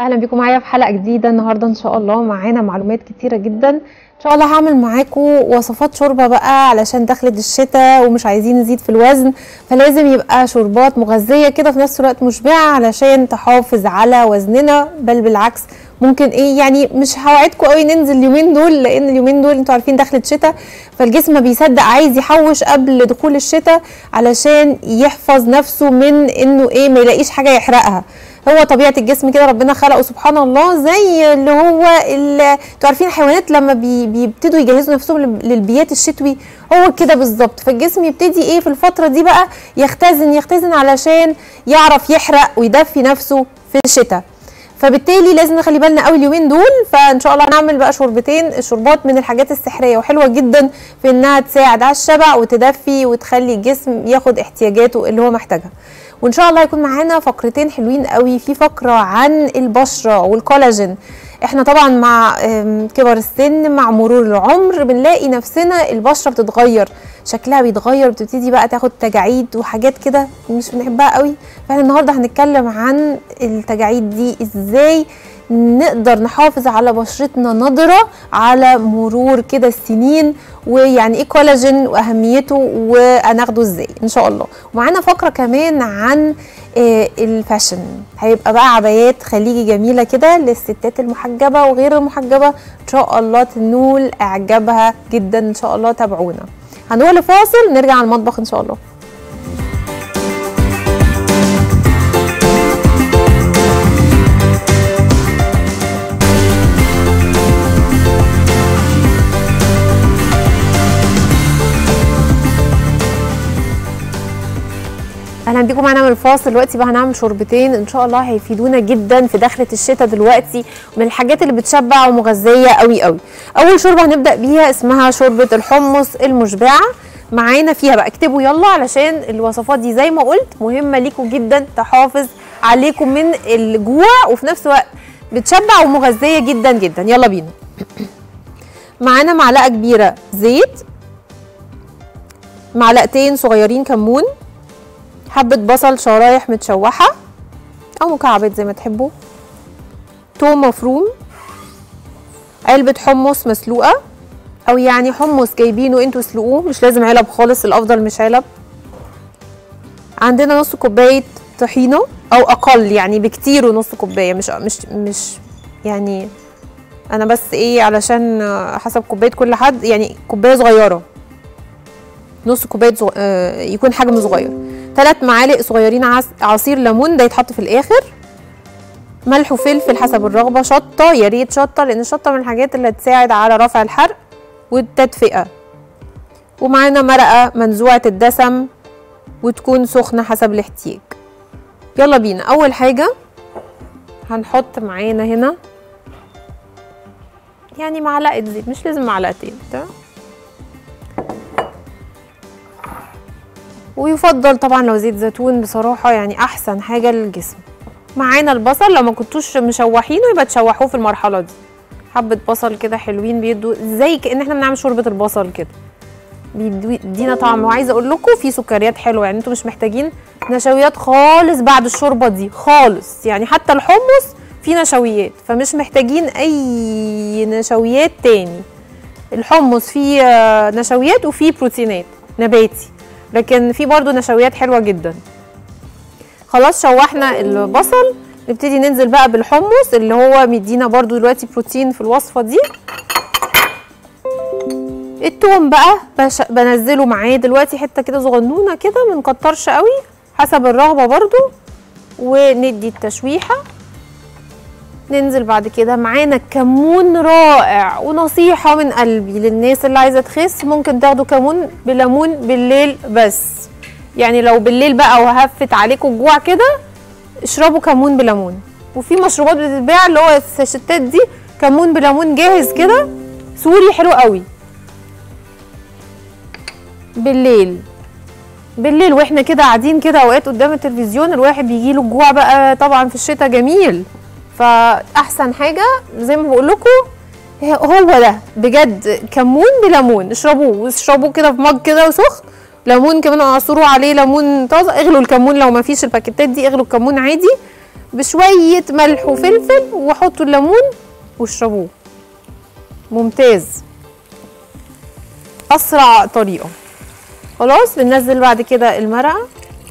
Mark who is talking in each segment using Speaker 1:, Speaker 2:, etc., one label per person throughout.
Speaker 1: اهلا بيكم معايا في حلقه جديده النهارده ان شاء الله معانا معلومات كتيره جدا ان شاء الله هعمل معاكم وصفات شوربه بقى علشان دخلت الشتاء ومش عايزين نزيد في الوزن فلازم يبقى شوربات مغذيه كده في نفس الوقت مشبعه علشان تحافظ على وزننا بل بالعكس ممكن ايه يعني مش هوعدكم قوي ننزل اليومين دول لان اليومين دول انتوا عارفين دخلت شتاء فالجسم ما بيصدق عايز يحوش قبل دخول الشتاء علشان يحفظ نفسه من انه ايه ما يلاقيش حاجه يحرقها هو طبيعه الجسم كده ربنا خلقه سبحان الله زي اللي هو انتوا عارفين الحيوانات لما بي بيبتدوا يجهزوا نفسهم للبيات الشتوي هو كده بالظبط فالجسم يبتدي ايه في الفتره دي بقى يختزن يختزن علشان يعرف يحرق ويدفي نفسه في الشتاء فبالتالي لازم نخلي بالنا قوي اليومين دول فان شاء الله هنعمل بقى شوربتين الشوربات من الحاجات السحريه وحلوه جدا في انها تساعد على الشبع وتدفي وتخلي الجسم ياخد احتياجاته اللي هو محتاجها وان شاء الله هيكون معانا فقرتين حلوين قوي في فقره عن البشره والكولاجين احنا طبعا مع كبر السن مع مرور العمر بنلاقي نفسنا البشره بتتغير شكلها بيتغير بتبتدي بقى تاخد تجاعيد وحاجات كده مش بنحبها قوي فاحنا النهارده هنتكلم عن التجاعيد دي ازاي نقدر نحافظ على بشرتنا نضرة على مرور كده السنين ويعني ايه كولاجين واهميته وهناخده ازاي ان شاء الله ومعانا فقره كمان عن آه الفاشن هيبقى بقى عبايات خليجي جميله كده للستات المحجبه وغير المحجبه ان شاء الله تنول اعجابها جدا ان شاء الله تابعونا هنروح لفاصل نرجع على المطبخ ان شاء الله اهلا بيكم معانا من الفاصل دلوقتي بقى هنعمل شوربتين ان شاء الله هيفيدونا جدا في دخله الشتاء دلوقتي من الحاجات اللي بتشبع ومغذيه قوي قوي اول شوربه هنبدا بيها اسمها شوربه الحمص المشبعه معانا فيها بقى اكتبوا يلا علشان الوصفات دي زي ما قلت مهمه ليكم جدا تحافظ عليكم من الجوع وفي نفس الوقت بتشبع ومغذيه جدا جدا يلا بينا معانا معلقه كبيره زيت معلقتين صغيرين كمون حبة بصل شرايح متشوحة أو مكعبات زي ما تحبوا توم مفروم علبة حمص مسلوقة أو يعني حمص جايبينه انتوا اسلقوه مش لازم علب خالص الأفضل مش علب عندنا نص كوباية طحينة أو أقل يعني بكتير ونص كوباية مش مش مش يعني أنا بس إيه علشان حسب كوباية كل حد يعني كوباية صغيرة نص كوباية زغ... آه يكون حجم صغير ثلاث معالق صغيرين عص... عصير ليمون ده يتحط في الاخر ملح وفلفل حسب الرغبه شطه يا ريت شطه لان الشطه من الحاجات اللي تساعد على رفع الحرق والتدفئه ومعانا مرقه منزوعه الدسم وتكون سخنه حسب الاحتياج يلا بينا اول حاجه هنحط معانا هنا يعني معلقه زيت مش لازم معلقتين تمام ويفضل طبعا لو زيت زيتون بصراحه يعني احسن حاجه للجسم معانا البصل لو ما كنتوش مشوحينه يبقى تشوحوه في المرحله دي حبه بصل كده حلوين بيدوا زي كان احنا بنعمل شوربه البصل كده بيدينا طعم وعايزه اقول لكم في سكريات حلوه يعني انتوا مش محتاجين نشويات خالص بعد الشوربه دي خالص يعني حتى الحمص فيه نشويات فمش محتاجين اي نشويات تاني الحمص فيه نشويات وفيه بروتينات نباتي لكن في برضو نشويات حلوه جدا خلاص شوحنا البصل نبتدي ننزل بقى بالحمص اللي هو مدينا برضو دلوقتي بروتين في الوصفه دي التوم بقى بش... بنزله معاه دلوقتي حته كده صغنونه كده ما نكترش قوي حسب الرغبه برضو وندي التشويحه ننزل بعد كده معانا كمون رائع ونصيحة من قلبي للناس اللي عايزة تخس ممكن تاخدوا كمون بليمون بالليل بس يعني لو بالليل بقى وهفت عليكم الجوع كده اشربوا كمون بليمون وفي مشروبات بتتباع اللي هو الساشيتات دي كمون بليمون جاهز كده سوري حلو قوي بالليل بالليل واحنا كده قاعدين كده اوقات قدام التلفزيون الواحد بيجيله الجوع بقى طبعا في الشتاء جميل فاحسن حاجه زي ما بقول لكم هو ده بجد كمون بليمون اشربوه واشربوه كده في مج كده وسخن ليمون كمان اعصروا عليه ليمون طازه اغلوا الكمون لو ما فيش الباكيتات دي اغلوا الكمون عادي بشويه ملح وفلفل وحطوا الليمون واشربوه ممتاز اسرع طريقه خلاص بننزل بعد كده المرقه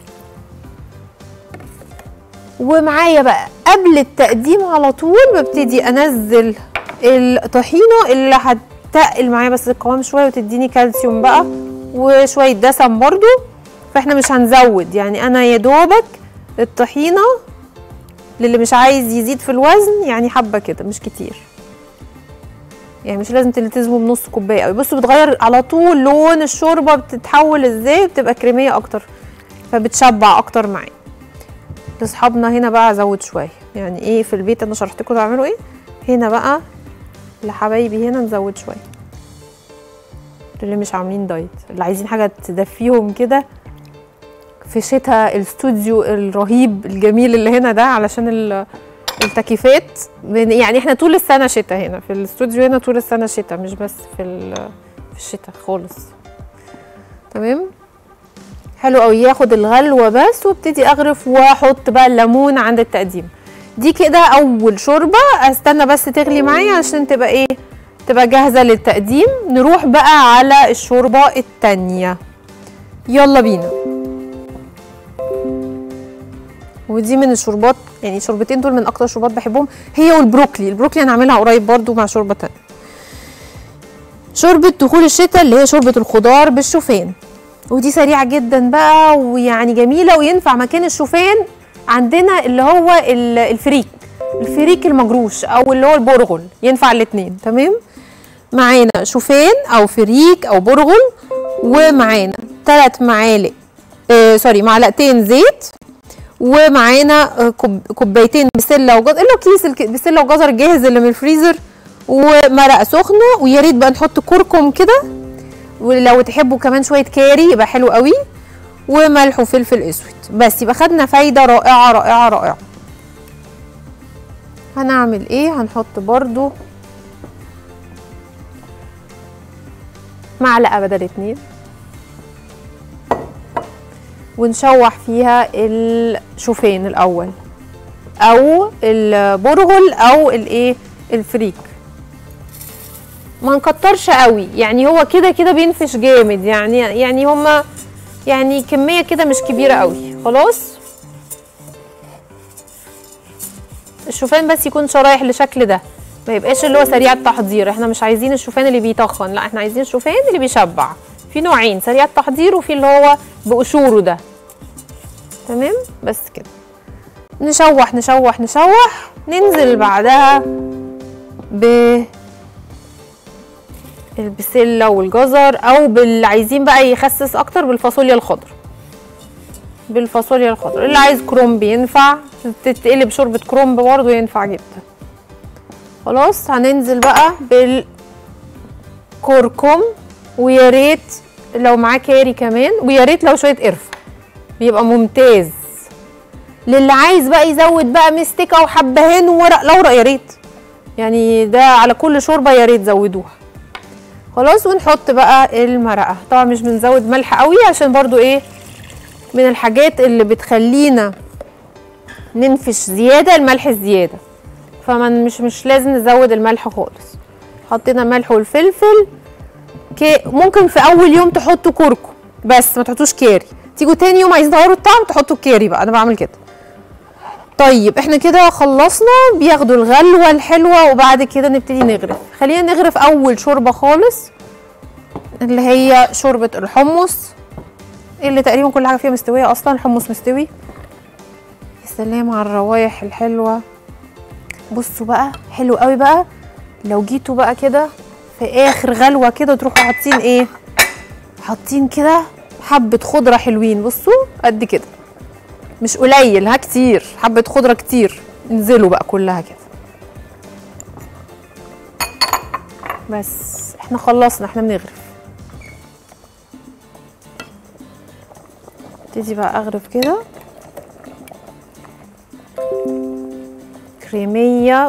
Speaker 1: ومعايا بقى قبل التقديم على طول ببتدي انزل الطحينه اللي هتقل معايا بس القوام شويه وتديني كالسيوم بقى وشويه دسم برضو فاحنا مش هنزود يعني انا يا دوبك الطحينه للي مش عايز يزيد في الوزن يعني حبه كده مش كتير يعني مش لازم تلتزموا بنص كوبايه قوي بصوا بتغير على طول لون الشوربه بتتحول ازاي بتبقى كريميه اكتر فبتشبع اكتر معايا لاصحابنا هنا بقى ازود شويه يعني ايه في البيت انا شرحت لكم تعملوا ايه هنا بقى لحبايبي هنا نزود شويه اللي مش عاملين دايت اللي عايزين حاجه تدفيهم كده في شتاء الاستوديو الرهيب الجميل اللي هنا ده علشان ال- التكييفات بن- يعني احنا طول السنه شتاء هنا في الاستوديو هنا طول السنه شتاء مش بس في ال- في الشتاء خالص تمام حلو قوي ياخد الغلوه بس وابتدي اغرف واحط بقى الليمون عند التقديم دي كده اول شوربه استنى بس تغلي معايا عشان تبقى ايه تبقى جاهزه للتقديم نروح بقى على الشوربه التانية يلا بينا ودي من الشوربات يعني الشوربتين دول من اكتر شوربات بحبهم هي والبروكلي البروكلي هنعملها قريب برضو مع شوربه تانية شوربه دخول الشتاء اللي هي شوربه الخضار بالشوفان ودي سريعه جدا بقى ويعني جميله وينفع مكان الشوفان عندنا اللي هو ال- الفريك الفريك المجروش او اللي هو البرغل ينفع الاتنين تمام معانا شوفان او فريك او برغل ومعانا ثلاث معالق آه سوري معلقتين زيت ومعانا آه، كوب- كوبايتين بسله وجزر اللي هو كيس الك- بسله وجزر جاهز اللي من الفريزر ومرقه سخنه ويا ريت بقى نحط كركم كده ولو تحبوا كمان شويه كاري يبقى حلو قوي وملح وفلفل اسود بس يبقى خدنا فايده رائعه رائعه رائعه هنعمل ايه هنحط برضو معلقه بدل اتنين ونشوح فيها الشوفان الاول او البرغل او الايه الفريك ما نكترش قوي يعني هو كده كده بينفش جامد يعني يعني هما يعني كميه كده مش كبيره قوي خلاص الشوفان بس يكون شرايح لشكل ده ما يبقاش اللي هو سريع التحضير احنا مش عايزين الشوفان اللي بيتخن لا احنا عايزين الشوفان اللي بيشبع في نوعين سريع التحضير وفي اللي هو بقشوره ده تمام بس كده نشوح نشوح نشوح ننزل بعدها ب البسله والجزر او باللي عايزين بقى يخسس اكتر بالفاصوليا الخضراء بالفاصوليا الخضراء اللي عايز كرومب ينفع تتقلب شوربه كرومب برضه ينفع جدا خلاص هننزل بقى بالكركم ويا ريت لو معاه كاري كمان ويا ريت لو شويه قرفه بيبقى ممتاز للي عايز بقى يزود بقى مستكه وحبهان وورق لورا يا ريت يعني ده على كل شوربه يا ريت زودوها خلاص ونحط بقى المرقه طبعا مش بنزود ملح قوي عشان برضو ايه من الحاجات اللي بتخلينا ننفش زياده الملح الزياده فمن مش مش لازم نزود الملح خالص حطينا ملح والفلفل كي ممكن في اول يوم تحطوا كركم بس ما تحطوش كاري تيجوا تاني يوم عايزين تغيروا الطعم تحطوا الكاري بقى انا بعمل كده طيب احنا كده خلصنا بياخدوا الغلوه الحلوه وبعد كده نبتدي نغرف خلينا نغرف اول شوربه خالص اللي هي شوربه الحمص اللي تقريبا كل حاجه فيها مستويه اصلا الحمص مستوي يا سلام على الروايح الحلوه بصوا بقى حلو قوي بقى لو جيتوا بقى كده في اخر غلوه كده تروحوا حاطين ايه حاطين كده حبه خضره حلوين بصوا قد كده مش قليل ها كتير حبه خضره كتير انزلوا بقى كلها كده بس احنا خلصنا احنا بنغرف ابتدي بقى اغرف كده كريميه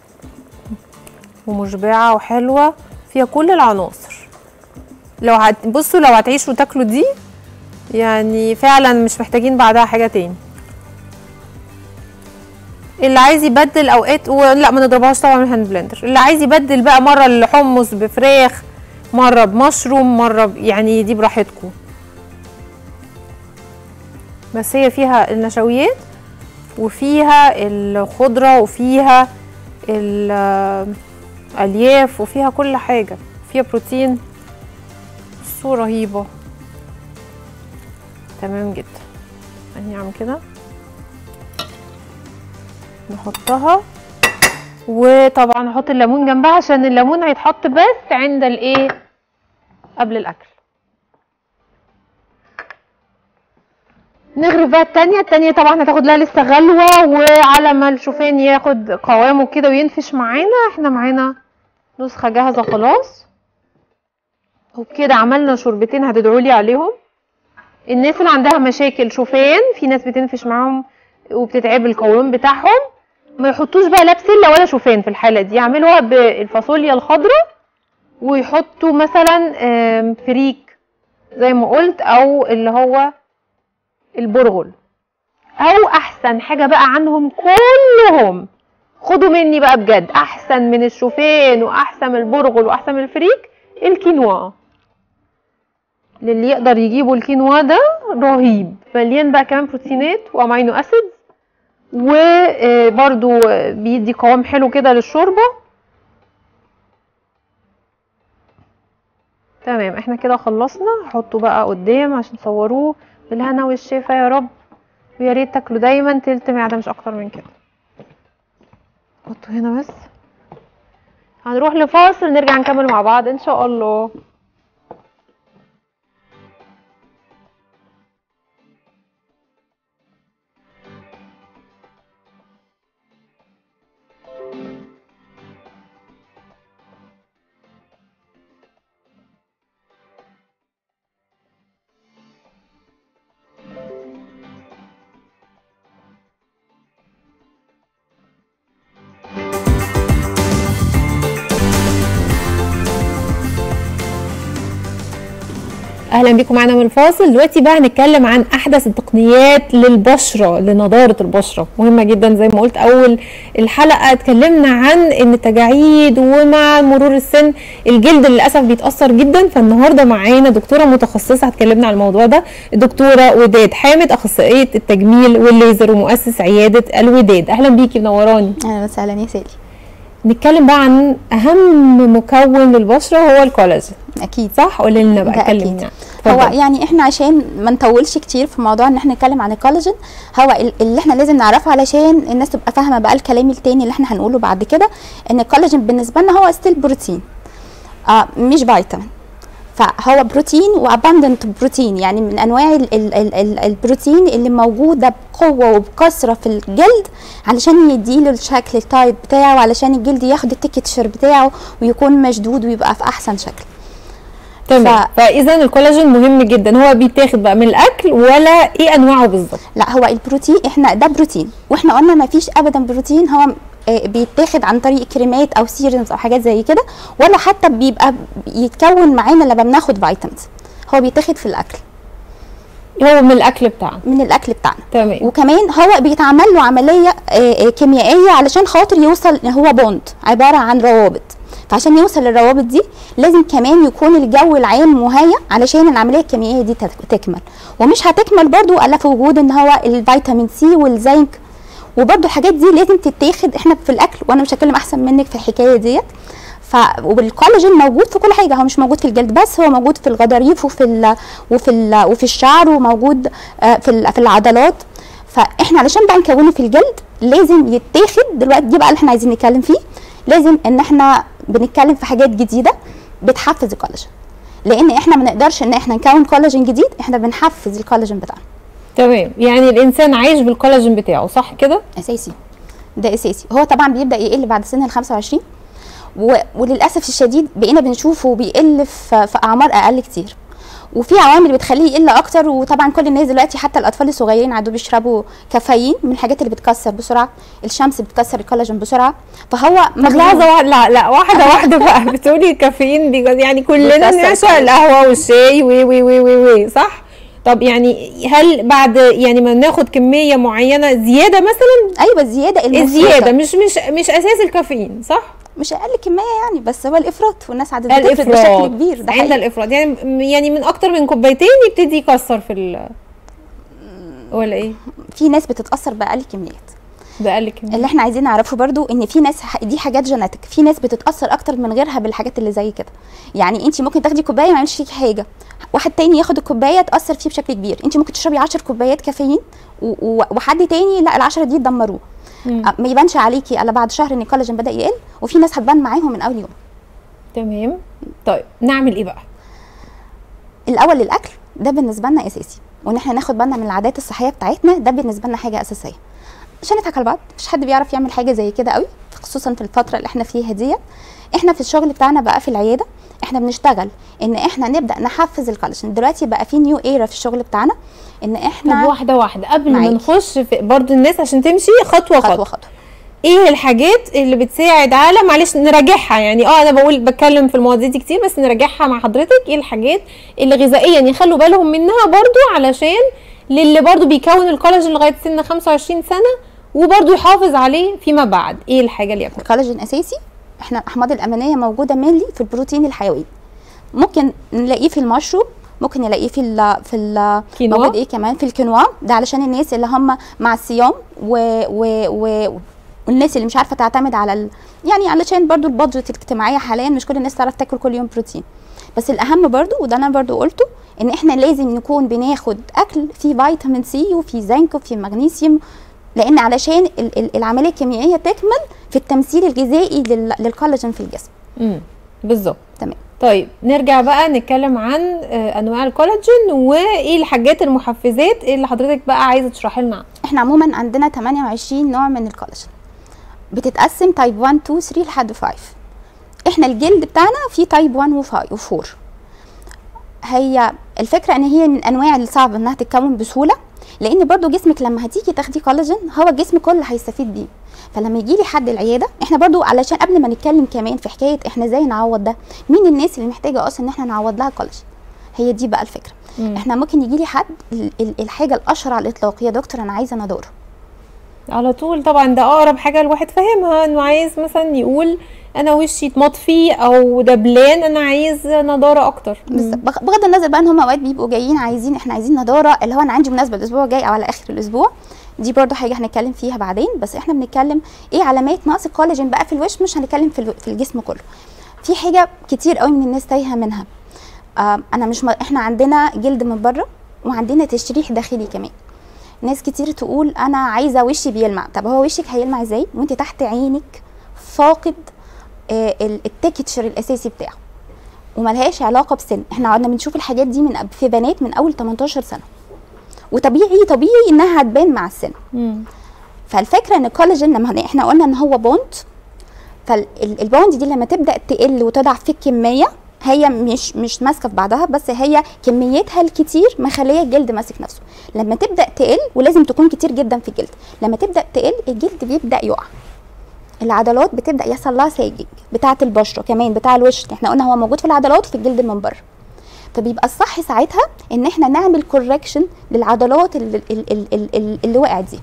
Speaker 1: ومشبعه وحلوه فيها كل العناصر لو هت... بصوا لو هتعيشوا تاكلوا دي يعني فعلا مش محتاجين بعدها حاجه تاني اللي عايز يبدل اوقات ولا ما نضربهاش طبعا الهاند بلندر اللي عايز يبدل بقى مره الحمص بفراخ مره بمشروم مره ب... يعني دي براحتكم بس هي فيها النشويات وفيها الخضره وفيها الالياف وفيها كل حاجه فيها بروتين بصوا رهيبه تمام جدا هنعمل كده نحطها وطبعا نحط الليمون جنبها عشان الليمون هيتحط بس عند الايه قبل الاكل نغرف بقى التانية التانية طبعا هتاخد لها لسه غلوة وعلى ما الشوفان ياخد قوامه كده وينفش معانا احنا معانا نسخة جاهزة خلاص وبكده عملنا شوربتين هتدعولي عليهم الناس اللي عندها مشاكل شوفان في ناس بتنفش معاهم وبتتعب القولون بتاعهم ما يحطوش بقى لا بسله ولا شوفان في الحاله دي يعملوها بالفاصوليا الخضراء ويحطوا مثلا فريك زي ما قلت او اللي هو البرغل او احسن حاجه بقى عنهم كلهم خدوا مني بقى بجد احسن من الشوفان واحسن من البرغل واحسن من الفريك الكينوا للي يقدر يجيبوا الكينوا ده رهيب مليان بقى كمان بروتينات وامينو اسيد وبرده بيدي قوام حلو كده للشوربه تمام احنا كده خلصنا هحطه بقى قدام عشان تصوروه بالهنا والشفا يا رب ويا ريت تاكلوا دايما تلت معده مش اكتر من كده حطه هنا بس هنروح لفاصل نرجع نكمل مع بعض ان شاء الله اهلا بيكم معانا من الفاصل دلوقتي بقى هنتكلم عن احدث التقنيات للبشره لنضاره البشره مهمه جدا زي ما قلت اول الحلقه اتكلمنا عن ان التجاعيد ومع مرور السن الجلد للاسف بيتاثر جدا فالنهارده معانا دكتوره متخصصه هتكلمنا عن الموضوع ده الدكتوره وداد حامد اخصائيه التجميل والليزر ومؤسس عياده الوداد اهلا بيكي منوراني
Speaker 2: اهلا وسهلا يا سالي
Speaker 1: نتكلم بقى عن اهم مكون للبشره هو الكولاجين
Speaker 2: اكيد
Speaker 1: صح قولي لنا بقى
Speaker 2: ده أكيد.
Speaker 1: كلمينا
Speaker 2: هو
Speaker 1: اتفضل.
Speaker 2: يعني احنا عشان ما نطولش كتير في موضوع ان احنا نتكلم عن الكولاجين هو ال- اللي احنا لازم نعرفه علشان الناس تبقى فاهمه بقى الكلام التاني اللي احنا هنقوله بعد كده ان الكولاجين بالنسبه لنا هو ستيل بروتين آه مش فيتامين فهو بروتين واباندنت بروتين يعني من انواع ال ال ال ال البروتين اللي موجوده بقوه وبكثره في الجلد علشان يديله الشكل التايب بتاعه علشان الجلد ياخد التكتشر بتاعه ويكون مشدود ويبقى في احسن شكل
Speaker 1: تمام
Speaker 2: ف-
Speaker 1: فاذا الكولاجين مهم جدا هو بيتاخد بقى من الاكل ولا ايه انواعه بالظبط
Speaker 2: لا هو البروتين احنا ده بروتين واحنا قلنا ما فيش ابدا بروتين هو آه، بيتاخد عن طريق كريمات او سيرمز او حاجات زي كده ولا حتى بيبقى يتكون معانا لما بناخد فيتامينز هو بيتاخد في الاكل
Speaker 1: هو من الاكل بتاعنا
Speaker 2: من الاكل بتاعنا
Speaker 1: تمام
Speaker 2: وكمان هو بيتعمل له عمليه آه، آه، كيميائيه علشان خاطر يوصل هو بوند عباره عن روابط فعشان يوصل للروابط دي لازم كمان يكون الجو العام مهيأ علشان العمليه الكيميائيه دي تك- تكمل ومش هتكمل برضو الا في وجود ان هو الفيتامين سي والزنك وبرضو الحاجات دي لازم تتاخد احنا في الاكل وانا مش هتكلم احسن منك في الحكايه ديت ف والكولاجين موجود في كل حاجه هو مش موجود في الجلد بس هو موجود في الغضاريف وفي ال... وفي ال... وفي الشعر وموجود آه، في ال... في العضلات فاحنا علشان بقى نكونه في الجلد لازم يتاخد دلوقتي دي بقى اللي احنا عايزين نتكلم فيه لازم ان احنا بنتكلم في حاجات جديده بتحفز الكولاجين لان احنا ما نقدرش ان احنا نكون كولاجين جديد احنا بنحفز الكولاجين بتاعنا
Speaker 1: تمام يعني الانسان عايش بالكولاجين بتاعه صح كده
Speaker 2: اساسي ده اساسي هو طبعا بيبدا يقل بعد سن ال 25 و... وللاسف الشديد بقينا بنشوفه بيقل في... في اعمار اقل كتير وفي عوامل بتخليه يقل اكتر وطبعا كل الناس دلوقتي حتى الاطفال الصغيرين عادوا بيشربوا كافيين من الحاجات اللي بتكسر بسرعه الشمس بتكسر الكولاجين بسرعه فهو
Speaker 1: طب لحظه واحده لا لا واحده واحده بقى بتقولي الكافيين دي يعني كلنا
Speaker 2: بتأثر
Speaker 1: بنعشق
Speaker 2: فعلا.
Speaker 1: القهوه والشاي وي وي وي وي وي صح طب يعني هل بعد يعني ما ناخد كميه معينه زياده مثلا
Speaker 2: ايوه الزياده المفروضة.
Speaker 1: الزياده مش مش مش اساس الكافيين صح
Speaker 2: مش اقل كميه يعني بس هو الافراط والناس عادت بتفرط بشكل
Speaker 1: الافراط
Speaker 2: كبير ده
Speaker 1: عند
Speaker 2: حقيقي
Speaker 1: الافراط يعني يعني من اكتر من كوبايتين يبتدي يكسر في ال ولا ايه
Speaker 2: في ناس بتتاثر باقل كميات
Speaker 1: باقل كميه
Speaker 2: اللي احنا عايزين نعرفه برضو ان في ناس ح- دي حاجات جيناتيك في ناس بتتاثر اكتر من غيرها بالحاجات اللي زي كده يعني انت ممكن تاخدي كوبايه ما يعملش فيكي حاجه واحد تاني ياخد الكوبايه تاثر فيه بشكل كبير انت ممكن تشربي 10 كوبايات كافيين و- و- وحد تاني لا ال10 دي تدمروه
Speaker 1: مم.
Speaker 2: أ- ما يبانش عليكي الا بعد شهر ان الكولاجين بدا يقل وفي ناس هتبان معاهم من اول يوم
Speaker 1: تمام طيب نعمل ايه بقى
Speaker 2: الاول الاكل ده بالنسبه لنا اساسي وان احنا ناخد بالنا من العادات الصحيه بتاعتنا ده بالنسبه لنا حاجه اساسيه مش هنضحك على بعض مش حد بيعرف يعمل حاجه زي كده قوي خصوصا في الفتره اللي احنا فيها ديت احنا في الشغل بتاعنا بقى في العياده احنا بنشتغل ان احنا نبدا نحفز الكولاجين دلوقتي بقى في نيو ايرا في الشغل بتاعنا ان
Speaker 1: طب
Speaker 2: احنا
Speaker 1: واحده واحده قبل ما
Speaker 2: معاكي.
Speaker 1: نخش في برضو الناس عشان تمشي خطوه
Speaker 2: خطوه
Speaker 1: خطوه
Speaker 2: خطوه
Speaker 1: ايه الحاجات اللي بتساعد على معلش نراجعها يعني اه انا بقول بتكلم في المواضيع دي كتير بس نراجعها مع حضرتك ايه الحاجات اللي غذائيا يخلوا بالهم منها برضو علشان للي برضو بيكون الكولاجين لغايه سن 25 سنه وبرضو يحافظ عليه فيما بعد ايه الحاجه اللي ياكلها
Speaker 2: الكولاجين اساسي احنا الاحماض الامينيه موجوده مينلي في البروتين الحيوي ممكن نلاقيه في المشروب ممكن نلاقيه في ال في ال
Speaker 1: كينوا؟
Speaker 2: موجود ايه كمان في الكينوا ده علشان الناس اللي هم مع الصيام و و و والناس اللي مش عارفه تعتمد على ال... يعني علشان برضو البادجت الاجتماعيه حاليا مش كل الناس تعرف تاكل كل يوم بروتين بس الاهم برضو وده انا برضو قلته ان احنا لازم نكون بناخد اكل فيه فيتامين سي وفيه زنك وفيه مغنيسيوم لان علشان ال- ال- العمليه الكيميائيه تكمل في التمثيل الغذائي لل- للكولاجين في الجسم
Speaker 1: امم بالظبط
Speaker 2: تمام
Speaker 1: طيب نرجع بقى نتكلم عن آه، انواع الكولاجين وايه الحاجات المحفزات اللي حضرتك بقى عايزه تشرحي لنا
Speaker 2: احنا عموما عندنا 28 نوع من الكولاجين بتتقسم تايب 1 2 3 لحد 5 احنا الجلد بتاعنا فيه تايب 1 و5 و4 هي الفكره ان هي من الانواع اللي صعب انها تتكون بسهوله لان برضو جسمك لما هتيجي تاخدي كولاجين هو الجسم كله هيستفيد بيه فلما يجي لي حد العياده احنا برضو علشان قبل ما نتكلم كمان في حكايه احنا ازاي نعوض ده مين الناس اللي محتاجه اصلا ان احنا نعوض لها كولاجين هي دي بقى الفكره
Speaker 1: مم.
Speaker 2: احنا ممكن يجي لي حد ال- ال- الحاجه الاشهر على الاطلاق يا دكتور انا عايزه نضاره
Speaker 1: على طول طبعا ده اقرب حاجه الواحد فاهمها انه عايز مثلا يقول انا وشي اتمطفي او دبلان انا عايز نضاره اكتر
Speaker 2: بس بغ- بغض النظر بقى ان هم اوقات بيبقوا جايين عايزين احنا عايزين نضاره اللي هو انا عندي مناسبه الاسبوع الجاي او على اخر الاسبوع دي برضو حاجه هنتكلم فيها بعدين بس احنا بنتكلم ايه علامات نقص الكولاجين بقى في الوش مش هنتكلم في, الو... في الجسم كله في حاجه كتير قوي من الناس تايهه منها آه انا مش م... احنا عندنا جلد من بره وعندنا تشريح داخلي كمان ناس كتير تقول انا عايزه وشي بيلمع طب هو وشك هيلمع ازاي وانت تحت عينك فاقد آه ال- التكتشر الاساسي بتاعه وملهاش علاقه بسن احنا قعدنا بنشوف الحاجات دي من في بنات من اول 18 سنه وطبيعي طبيعي انها هتبان مع السن
Speaker 1: مم.
Speaker 2: فالفكره ان الكولاجين لما هن- احنا قلنا ان هو بوند فالبوند دي لما تبدا تقل وتضعف في الكميه هي مش مش ماسكه في بعضها بس هي كميتها الكتير مخليه الجلد ماسك نفسه لما تبدا تقل ولازم تكون كتير جدا في الجلد لما تبدا تقل الجلد بيبدا يقع العضلات بتبدا يحصل لها سايجنج بتاعه البشره كمان بتاع الوش احنا قلنا هو موجود في العضلات وفي الجلد من بره فبيبقى الصح ساعتها ان احنا نعمل كوركشن للعضلات اللي, اللي, اللي, اللي وقعت دي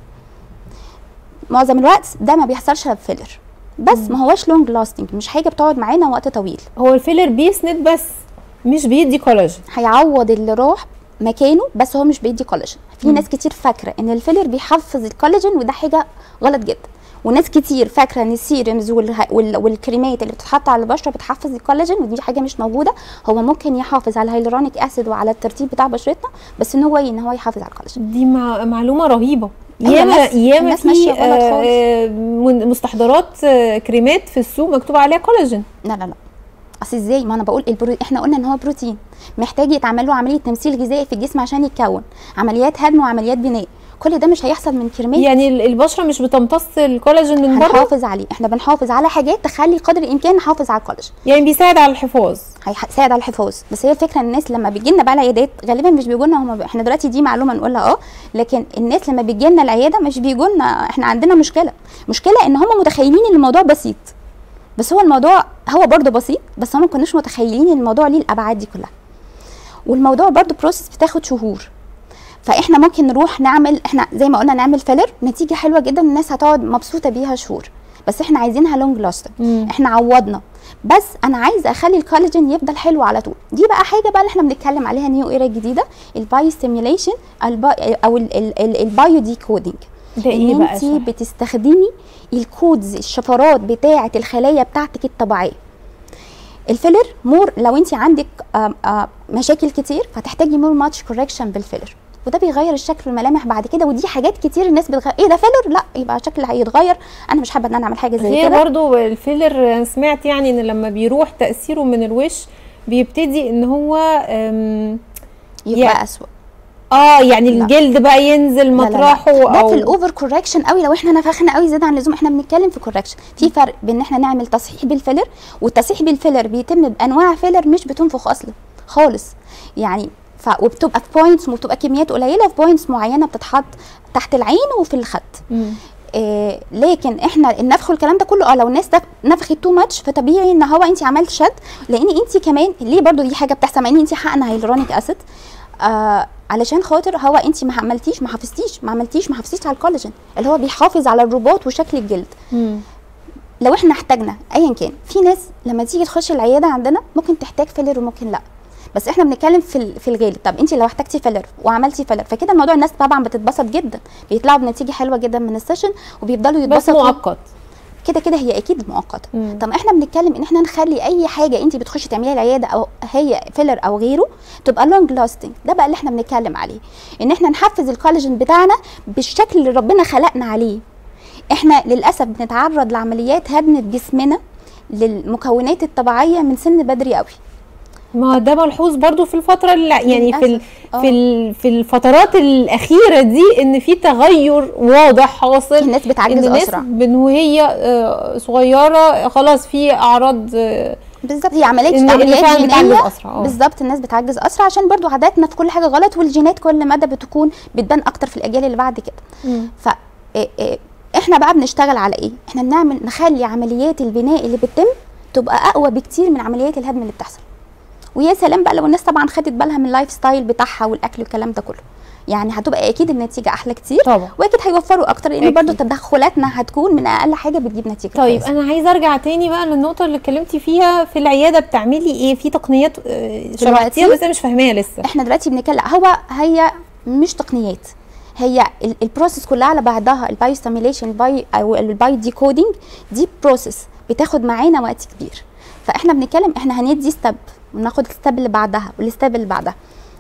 Speaker 2: معظم الوقت ده ما بيحصلش بفيلر بس ما هوش لونج لاستنج مش حاجه بتقعد معانا وقت طويل
Speaker 1: هو الفيلر بيسند بس مش بيدي كولاجين
Speaker 2: هيعوض اللي راح مكانه بس هو مش بيدي كولاجين في ناس كتير فاكره ان الفيلر بيحفز الكولاجين وده حاجه غلط جدا وناس كتير فاكره ان السيرمز والها- وال- والكريمات اللي بتتحط على البشره بتحفز الكولاجين ودي حاجه مش موجوده هو ممكن يحافظ على الهيلورونيك اسيد وعلى الترتيب بتاع بشرتنا بس ان هو ان هو يحافظ على الكولاجين
Speaker 1: دي مع معلومه رهيبه
Speaker 2: أيوة،
Speaker 1: ياما
Speaker 2: الناس-
Speaker 1: ياما
Speaker 2: الناس
Speaker 1: في
Speaker 2: ماشية غلط
Speaker 1: آه،
Speaker 2: خالص.
Speaker 1: آه، من- مستحضرات آه، كريمات في السوق مكتوب عليها كولاجين
Speaker 2: لا لا لا اصل ازاي ما انا بقول البرو... احنا قلنا ان هو بروتين محتاج يتعمل له عمليه تمثيل غذائي في الجسم عشان يتكون عمليات هدم وعمليات بناء كل ده مش هيحصل من كريمات
Speaker 1: يعني ال- البشره مش بتمتص الكولاجين من بره
Speaker 2: هنحافظ عليه احنا بنحافظ على حاجات تخلي قدر الامكان نحافظ على الكولاجين
Speaker 1: يعني بيساعد على الحفاظ
Speaker 2: هيساعد على الحفاظ بس هي الفكره ان الناس لما بيجي لنا بقى العيادات غالبا مش بيجوا لنا هم احنا دلوقتي دي معلومه نقولها اه لكن الناس لما بيجي لنا العياده مش بيجوا لنا احنا عندنا مشكله مشكله ان هم متخيلين ان الموضوع بسيط بس هو الموضوع هو برضه بسيط بس هم ما كناش متخيلين ان الموضوع ليه الابعاد دي كلها والموضوع برضه بروسيس بتاخد شهور فاحنا ممكن نروح نعمل احنا زي ما قلنا نعمل فيلر نتيجه حلوه جدا الناس هتقعد مبسوطه بيها شهور بس احنا عايزينها لونج لاستنج
Speaker 1: مم.
Speaker 2: احنا عوضنا بس انا عايزه اخلي الكولاجين يفضل حلو على طول دي بقى حاجه بقى اللي احنا بنتكلم عليها نيو ايرا الجديده البايو ستيميوليشن او ال- ال- ال- البايو دي كودينج
Speaker 1: ده ايه
Speaker 2: ان
Speaker 1: بقى
Speaker 2: انت
Speaker 1: صح؟
Speaker 2: بتستخدمي الكودز الشفرات بتاعه الخلايا بتاعتك الطبيعيه الفيلر مور لو انت عندك آم، آم، مشاكل كتير فتحتاجي مور ماتش كوركشن بالفيلر وده بيغير الشكل والملامح بعد كده ودي حاجات كتير الناس بتغير ايه ده فيلر لا يبقى شكل هيتغير انا مش حابه ان انا اعمل حاجه زي
Speaker 1: غير
Speaker 2: كده
Speaker 1: برضو الفيلر سمعت يعني ان لما بيروح تاثيره من الوش بيبتدي ان هو أم،
Speaker 2: يبقى
Speaker 1: يعني-
Speaker 2: اسوء
Speaker 1: اه يعني
Speaker 2: لا.
Speaker 1: الجلد بقى ينزل
Speaker 2: لا لا لا.
Speaker 1: مطرحه
Speaker 2: ده
Speaker 1: او
Speaker 2: في الاوفر كوركشن قوي لو احنا نفخنا قوي زياده عن اللزوم احنا بنتكلم في كوركشن في فرق بين ان احنا نعمل تصحيح بالفيلر والتصحيح بالفيلر بيتم بانواع فيلر مش بتنفخ اصلا خالص يعني ف... وبتبقى في بوينتس وبتبقى كميات قليله في بوينتس معينه بتتحط تحت العين وفي الخد
Speaker 1: مم.
Speaker 2: إيه لكن احنا النفخ والكلام ده كله اه لو الناس ده نفخت تو ماتش فطبيعي ان هو انت عملت شد لان انت كمان ليه برضو دي حاجه بتحصل مع ان انت حقنا هيلورونيك اسيد آه علشان خاطر هو انت ما عملتيش ما حافظتيش ما عملتيش ما حافظتيش على الكولاجين اللي هو بيحافظ على الرباط وشكل الجلد
Speaker 1: مم.
Speaker 2: لو احنا احتاجنا ايا كان في ناس لما تيجي تخش العياده عندنا ممكن تحتاج فيلر وممكن لا بس احنا بنتكلم في ال- في الغالب طب انت لو احتاجتي فيلر وعملتي فيلر فكده الموضوع الناس طبعا بتتبسط جدا بيطلعوا بنتيجه حلوه جدا من السيشن وبيفضلوا
Speaker 1: بس
Speaker 2: يتبسطوا
Speaker 1: مؤقت
Speaker 2: كده كده هي اكيد مؤقته
Speaker 1: مم.
Speaker 2: طب احنا بنتكلم ان احنا نخلي اي حاجه انت بتخشي تعمليها العياده او هي فيلر او غيره تبقى لونج لاستنج ده بقى اللي احنا بنتكلم عليه ان احنا نحفز الكولاجين بتاعنا بالشكل اللي ربنا خلقنا عليه احنا للاسف بنتعرض لعمليات هدم جسمنا للمكونات الطبيعيه من سن بدري قوي
Speaker 1: ما ده ملحوظ برضو في الفترة اللي يعني في ال
Speaker 2: للأسف. آه.
Speaker 1: في ال في الفترات الأخيرة دي إن في تغير واضح حاصل
Speaker 2: الناس بتعجز
Speaker 1: إن الناس
Speaker 2: أسرع.
Speaker 1: من وهي آه، صغيرة خلاص في أعراض آه،
Speaker 2: بالظبط هي عمليه
Speaker 1: إن- إن
Speaker 2: عمليات
Speaker 1: فعلاً بتعجز
Speaker 2: جينيه
Speaker 1: أسرع، آه.
Speaker 2: بالظبط الناس بتعجز اسرع عشان برضو عاداتنا في كل حاجه غلط والجينات كل مدى بتكون بتبان اكتر في الاجيال اللي بعد كده ف إيه إيه احنا بقى بنشتغل على ايه احنا بنعمل نخلي عمليات البناء اللي بتتم تبقى اقوى بكتير من عمليات الهدم اللي بتحصل ويا سلام بقى لو الناس طبعا خدت بالها من اللايف ستايل بتاعها والاكل والكلام ده كله يعني هتبقى اكيد النتيجه احلى كتير
Speaker 1: طبعا
Speaker 2: واكيد هيوفروا اكتر لان
Speaker 1: أكيد.
Speaker 2: برضو تدخلاتنا هتكون من اقل حاجه بتجيب نتيجه
Speaker 1: طيب
Speaker 2: كويسة.
Speaker 1: انا عايزه ارجع تاني بقى للنقطه اللي اتكلمتي فيها في العياده بتعملي ايه في تقنيات آه، شرحتيها بس انا مش فاهماها لسه
Speaker 2: احنا دلوقتي بنتكلم هو هي مش تقنيات هي ال- البروسيس كلها على بعضها البايو ستيميليشن الباي او البايو ديكودينج دي بروسيس بتاخد معانا وقت كبير فاحنا بنتكلم احنا هندي ستيب وناخد الستيب اللي بعدها والستيب اللي بعدها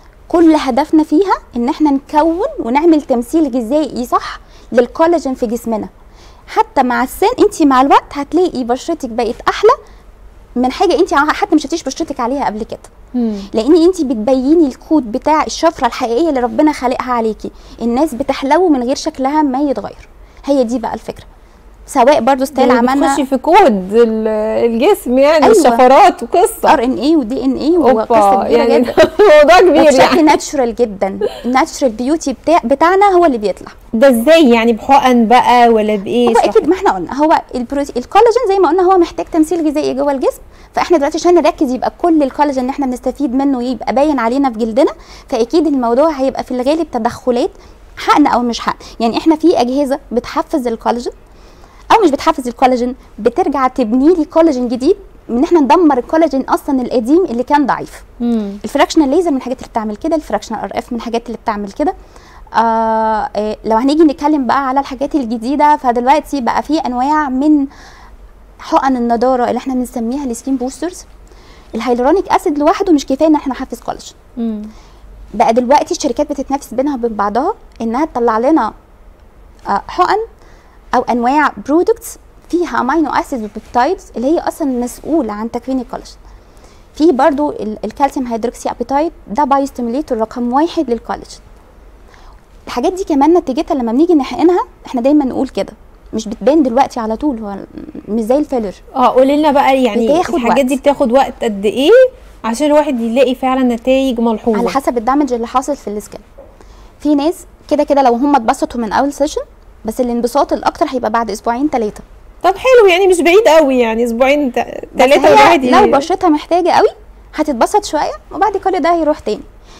Speaker 2: كل هدفنا فيها ان احنا نكون ونعمل تمثيل غذائي صح للكولاجين في جسمنا حتى مع السن انت مع الوقت هتلاقي بشرتك بقت احلى من حاجه انت حتى مش شفتيش بشرتك عليها قبل كده
Speaker 1: مم.
Speaker 2: لان انت بتبيني الكود بتاع الشفره الحقيقيه اللي ربنا خالقها عليكي الناس بتحلو من غير شكلها ما يتغير هي دي بقى الفكره سواء برضو ستايل
Speaker 1: يعني
Speaker 2: عملنا
Speaker 1: بتخشي في كود ال- الجسم يعني
Speaker 2: أيوة.
Speaker 1: الشفرات وقصه
Speaker 2: ار ان اي ودي ان اي وقصه
Speaker 1: اوبا
Speaker 2: كبيره
Speaker 1: يعني
Speaker 2: جدا
Speaker 1: موضوع كبير
Speaker 2: بشكل
Speaker 1: يعني
Speaker 2: ناتشورال جدا الناتشورال بيوتي بتاع بتاعنا هو اللي بيطلع
Speaker 1: ده ازاي يعني بحقن بقى ولا بايه
Speaker 2: هو
Speaker 1: اشرحي.
Speaker 2: اكيد ما احنا قلنا هو البروتين الكولاجين زي ما قلنا هو محتاج تمثيل غذائي جوه الجسم فاحنا دلوقتي عشان نركز يبقى كل الكولاجين اللي احنا بنستفيد منه يبقى باين علينا في جلدنا فاكيد الموضوع هيبقى في الغالب تدخلات حقن او مش حقن يعني احنا في اجهزه بتحفز الكولاجين او مش بتحفز الكولاجين بترجع تبني لي كولاجين جديد ان احنا ندمر الكولاجين اصلا القديم اللي كان ضعيف
Speaker 1: مم.
Speaker 2: الفراكشنال ليزر من الحاجات اللي بتعمل كده الفراكشنال ار اف من الحاجات اللي بتعمل كده آه إيه، لو هنيجي نتكلم بقى على الحاجات الجديده فدلوقتي بقى في انواع من حقن النضاره اللي احنا بنسميها السكين بوسترز الهيلورونيك اسيد لوحده مش كفايه ان احنا نحفز كولاجين
Speaker 1: مم.
Speaker 2: بقى دلوقتي الشركات بتتنافس بينها وبين بعضها انها تطلع لنا آه، حقن او انواع برودكتس فيها امينو اسيد وبيبتايدز اللي هي اصلا مسؤوله عن تكوين الكولاجين في برضو ال- الكالسيوم هيدروكسي ابيتايد ده بايو ستيميليتور رقم واحد للكولاجين الحاجات دي كمان نتيجتها لما بنيجي نحقنها احنا دايما نقول كده مش بتبان دلوقتي على طول هو مش زي الفيلر
Speaker 1: اه قولي لنا بقى يعني
Speaker 2: بتاخد
Speaker 1: الحاجات
Speaker 2: وقت.
Speaker 1: دي بتاخد وقت قد ايه عشان الواحد يلاقي فعلا نتائج ملحوظه
Speaker 2: على حسب الدمج اللي حاصل في السكن في ناس كده كده لو هم اتبسطوا من اول سيشن بس الانبساط الاكتر هيبقى بعد اسبوعين ثلاثه
Speaker 1: طب حلو يعني مش بعيد قوي يعني اسبوعين ثلاثه
Speaker 2: بس هي
Speaker 1: والواحد
Speaker 2: لو بشرتها محتاجه قوي هتتبسط شويه وبعد كل ده هيروح تاني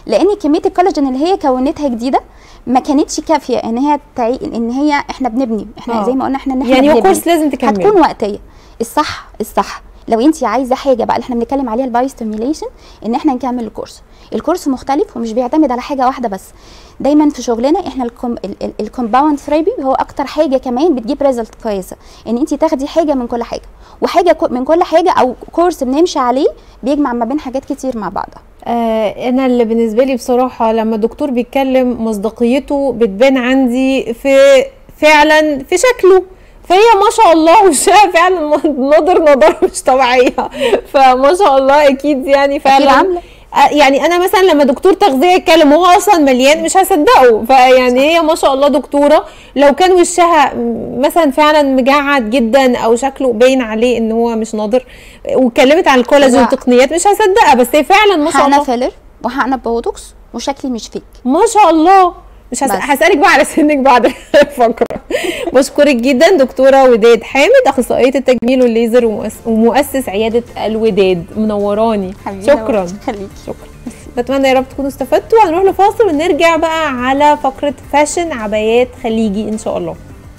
Speaker 2: لان كميه الكولاجين اللي هي كونتها جديده ما كانتش كافيه ان هي تعي... ان هي احنا بنبني احنا
Speaker 1: آه.
Speaker 2: زي ما قلنا احنا ان احنا
Speaker 1: يعني هو
Speaker 2: بنبني.
Speaker 1: كورس لازم تكمله
Speaker 2: هتكون وقتيه الصح الصح لو انت عايزه حاجه بقى اللي احنا بنتكلم عليها الباي ستيميوليشن ان احنا نكمل الكورس الكورس مختلف ومش بيعتمد على حاجه واحده بس دايما في شغلنا احنا الكومباوند ثيرابي هو اكتر حاجه كمان بتجيب ريزلت كويسه ان انت تاخدي حاجه من كل حاجه وحاجه كو- من كل حاجه او كورس بنمشي عليه بيجمع ما بين حاجات كتير مع بعضها
Speaker 1: آه انا اللي بالنسبه لي بصراحه لما الدكتور بيتكلم مصداقيته بتبان عندي في فعلا في شكله فهي ما شاء الله وشها فعلا نضر نضر مش طبيعيه فما شاء الله اكيد يعني فعلا
Speaker 2: عاملة.
Speaker 1: آه، يعني انا مثلا لما دكتور تغذيه يتكلم وهو اصلا مليان مش هصدقه فيعني هي ما شاء الله دكتوره لو كان وشها م- مثلا فعلا مجعد جدا او شكله باين عليه ان هو مش ناضر واتكلمت عن الكولاجين
Speaker 2: لا.
Speaker 1: والتقنيات مش هصدقها بس هي فعلا ما شاء
Speaker 2: حقنا
Speaker 1: الله
Speaker 2: فيلر وحقنا بوتوكس وشكلي مش فيك
Speaker 1: ما شاء الله مش هس...
Speaker 2: بس.
Speaker 1: هسألك بقى على سنك بعد الفقرة بشكرك جدا دكتورة وداد حامد أخصائية التجميل والليزر ومؤس... ومؤسس عيادة الوداد منوراني شكرا
Speaker 2: خليكي
Speaker 1: شكرا بتمنى يا رب تكونوا استفدتوا هنروح لفاصل ونرجع بقى على فقرة فاشن عبايات خليجي إن شاء الله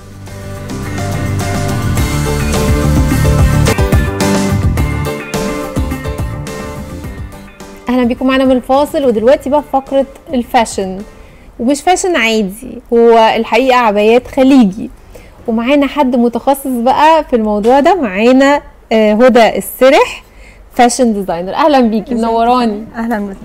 Speaker 1: اهلا بيكم معانا من الفاصل ودلوقتي بقى فقره الفاشن ومش فاشن عادي هو الحقيقه عبايات خليجي ومعانا حد متخصص بقى في الموضوع ده معانا آه، هدى السرح فاشن ديزاينر اهلا بيكي منوراني
Speaker 3: اهلا بك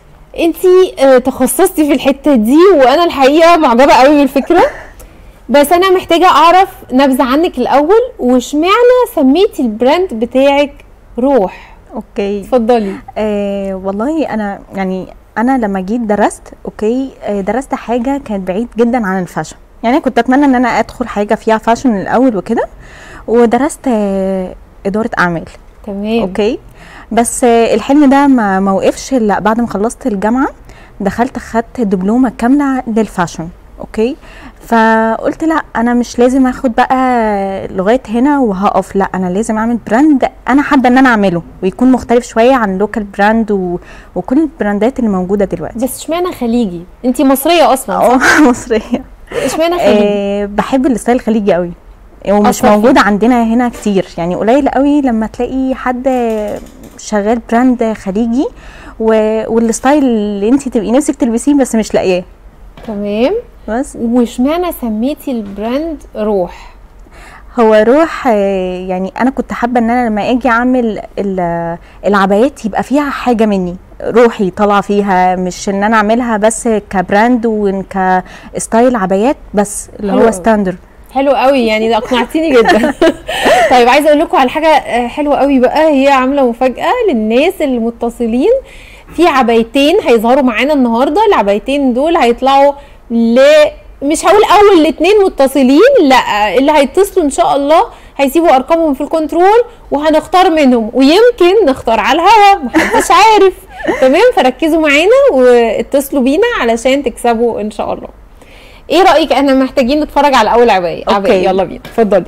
Speaker 1: انتي آه، تخصصتي في الحته دي وانا الحقيقه معجبه قوي بالفكره بس انا محتاجه اعرف نبذه عنك الاول واشمعنى سميتي البراند بتاعك روح
Speaker 3: اوكي
Speaker 1: اتفضلي
Speaker 3: آه والله انا يعني انا لما جيت درست اوكي آه درست حاجه كانت بعيد جدا عن الفاشن يعني كنت اتمنى ان انا ادخل حاجه فيها فاشن الاول وكده ودرست آه اداره اعمال
Speaker 1: تمام
Speaker 3: اوكي بس آه الحلم ده ما ما وقفش الا بعد ما خلصت الجامعه دخلت خدت دبلومه كامله للفاشن اوكي فقلت لا انا مش لازم اخد بقى لغايه هنا وهقف لا انا لازم اعمل براند انا حابه ان انا اعمله ويكون مختلف شويه عن لوكال براند و... وكل البراندات اللي موجوده دلوقتي
Speaker 1: بس اشمعنى خليجي انتي مصريه اصلا صح؟
Speaker 3: اه مصريه
Speaker 1: اشمعنى خليجي
Speaker 3: آه بحب الستايل الخليجي قوي ومش
Speaker 1: أثر فيه.
Speaker 3: موجود عندنا هنا كتير يعني قليل قوي لما تلاقي حد شغال براند خليجي و... والستايل اللي انت تبقي نفسك تلبسيه بس مش لاقياه
Speaker 1: تمام
Speaker 3: بس
Speaker 1: واشمعنى سميتي البراند روح
Speaker 3: هو روح آه، يعني انا كنت حابه ان انا لما اجي اعمل ال- العبايات يبقى فيها حاجه مني روحي طالعه فيها مش ان انا اعملها بس كبراند وكستايل عبايات بس اللي
Speaker 1: حلو
Speaker 3: هو
Speaker 1: أوي.
Speaker 3: ستاندر
Speaker 1: حلو قوي يعني ده اقنعتيني جدا طيب عايزه اقول لكم على حاجه آه، حلوه قوي بقى هي عامله مفاجاه للناس المتصلين في عبايتين هيظهروا معانا النهارده العبايتين دول هيطلعوا ل مش هقول اول الاثنين متصلين لا اللي هيتصلوا ان شاء الله هيسيبوا ارقامهم في الكنترول وهنختار منهم ويمكن نختار على الهوا محدش عارف تمام فركزوا معانا واتصلوا بينا علشان تكسبوا ان شاء الله ايه رايك احنا محتاجين نتفرج على اول عبايه
Speaker 3: أوكي.
Speaker 1: عبايه يلا بينا اتفضلي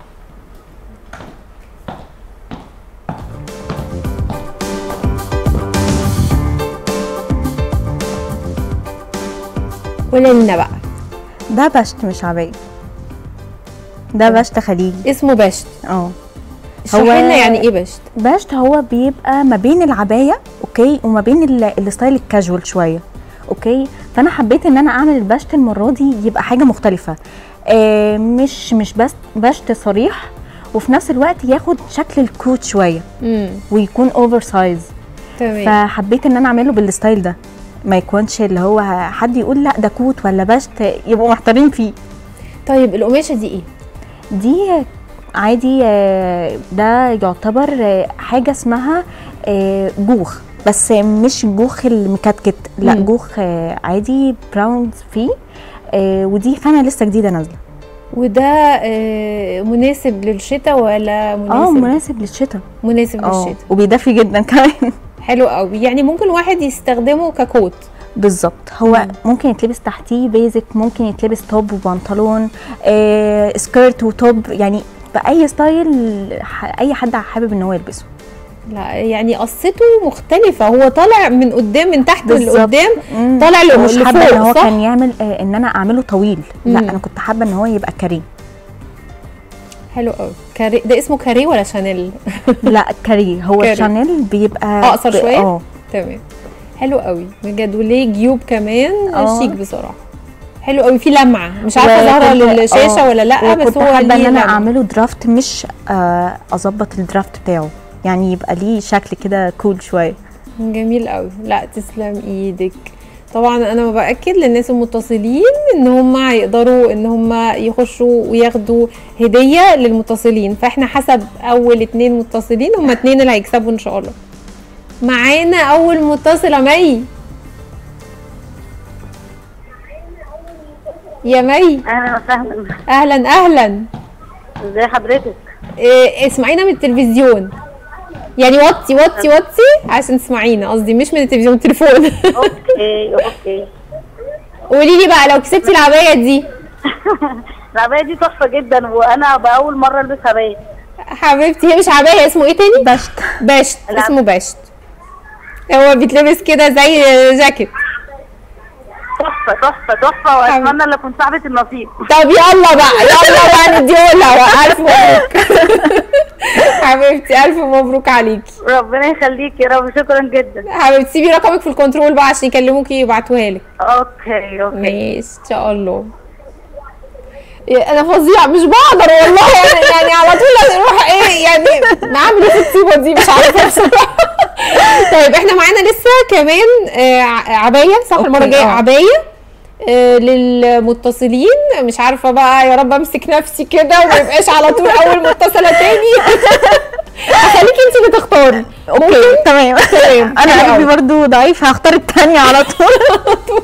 Speaker 1: قولي لنا بقى
Speaker 3: ده بشت مش عباية ده بشت خليجي
Speaker 1: اسمه بشت
Speaker 3: اه
Speaker 1: اشرحي لنا يعني ايه بشت
Speaker 3: بشت هو بيبقى ما بين العبايه اوكي وما بين ال- الستايل الكاجوال شويه اوكي فانا حبيت ان انا اعمل البشت المره دي يبقى حاجه مختلفه آه مش مش بس بشت صريح وفي نفس الوقت ياخد شكل الكوت شويه
Speaker 1: امم
Speaker 3: ويكون اوفر سايز
Speaker 1: تمام
Speaker 3: فحبيت ان انا اعمله بالستايل ده ما يكونش اللي هو حد يقول لا ده كوت ولا بشت يبقوا محتارين فيه
Speaker 1: طيب القماشه دي ايه
Speaker 3: دي عادي آه، ده يعتبر آه، حاجة اسمها آه، جوخ بس مش جوخ المكتكت لا
Speaker 1: مم.
Speaker 3: جوخ آه، عادي براون فيه آه، ودي خامة لسه جديدة نازلة
Speaker 1: وده آه، مناسب للشتاء ولا مناسب
Speaker 3: اه مناسب للشتاء
Speaker 1: مناسب
Speaker 3: اه
Speaker 1: للشتاء
Speaker 3: وبيدفي جدا كمان
Speaker 1: حلو قوي يعني ممكن واحد يستخدمه ككوت
Speaker 3: بالظبط هو
Speaker 1: مم.
Speaker 3: ممكن يتلبس تحتيه بيزك ممكن يتلبس توب وبنطلون آه، سكيرت وتوب يعني بأي ستايل ح- اي حد حابب ان هو يلبسه
Speaker 1: لا يعني قصته مختلفه هو طالع من قدام من تحت
Speaker 3: بالظبط.
Speaker 1: لقدام
Speaker 3: مم.
Speaker 1: طالع ل-
Speaker 3: مش حابه ان
Speaker 1: لفوق
Speaker 3: هو
Speaker 1: صح
Speaker 3: كان يعمل آه ان انا اعمله طويل لا
Speaker 1: مم.
Speaker 3: انا كنت حابه ان هو يبقى كاريه
Speaker 1: حلو قوي كاري ده اسمه كاري ولا شانيل
Speaker 3: لا كاريه هو
Speaker 1: كاريه.
Speaker 3: شانيل بيبقى
Speaker 1: أقصر
Speaker 3: ب-
Speaker 1: شوية؟
Speaker 3: اه
Speaker 1: تمام حلو قوي بجد وليه جيوب كمان
Speaker 3: آه.
Speaker 1: شيك بصراحه حلو قوي في لمعه مش عارفه ظاهره
Speaker 3: وكنت-
Speaker 1: للشاشه
Speaker 3: آه.
Speaker 1: ولا لا بس
Speaker 3: وكنت
Speaker 1: هو
Speaker 3: حابه
Speaker 1: ليه
Speaker 3: ان انا
Speaker 1: لمعة.
Speaker 3: اعمله درافت مش آه اظبط الدرافت بتاعه يعني يبقى ليه شكل كده كول شويه
Speaker 1: جميل قوي لا تسلم ايدك طبعا انا باكد للناس المتصلين ان هم هيقدروا ان هم يخشوا وياخدوا هديه للمتصلين فاحنا حسب اول اتنين متصلين هم اتنين اللي هيكسبوا ان شاء الله معانا اول متصله مي يا مي
Speaker 4: اهلا وسهلا
Speaker 1: اهلا اهلا
Speaker 4: ازي حضرتك
Speaker 1: إيه اسمعينا من التلفزيون يعني وطي وطي وطي عشان تسمعينا قصدي مش من التلفزيون من التليفون
Speaker 4: اوكي اوكي
Speaker 1: قولي لي بقى لو كسبتي العبايه دي
Speaker 4: العبايه دي تحفه جدا وانا باول مره البس عبايه
Speaker 1: حبيبتي هي مش عبايه اسمه ايه تاني
Speaker 3: بشت
Speaker 1: باشت
Speaker 4: لا.
Speaker 1: اسمه باشت هو بيتلبس كده زي جاكيت
Speaker 4: تحفه تحفه تحفه واتمنى ان اكون صاحبه النصيب
Speaker 1: طب يلا بقى يلا بقى نديهولها بقى الف مبروك حبيبتي الف مبروك عليكي
Speaker 4: ربنا يخليك يا رب شكرا جدا
Speaker 1: حبيبتي سيبي رقمك في الكنترول بقى عشان يكلموكي يبعتوها لك
Speaker 4: اوكي اوكي
Speaker 1: ماشي ان شاء الله إيه، انا فظيعه مش بقدر والله يعني, يعني على طول اروح ايه يعني نعمل ايه في الطيبه دي مش عارفه بصراحه طيب احنا معانا لسه كمان آه، ع- عبايه صح
Speaker 3: أوكي،
Speaker 1: المره الجايه
Speaker 3: آه.
Speaker 1: عبايه آه، للمتصلين مش عارفه بقى يا رب امسك نفسي كده وما يبقاش على طول اول متصله تاني هخليكي انت اللي تختاري
Speaker 3: اوكي تمام
Speaker 1: تمام
Speaker 3: انا
Speaker 1: حلو
Speaker 3: قلبي
Speaker 1: أوي.
Speaker 3: برضو ضعيف هختار التانية على طول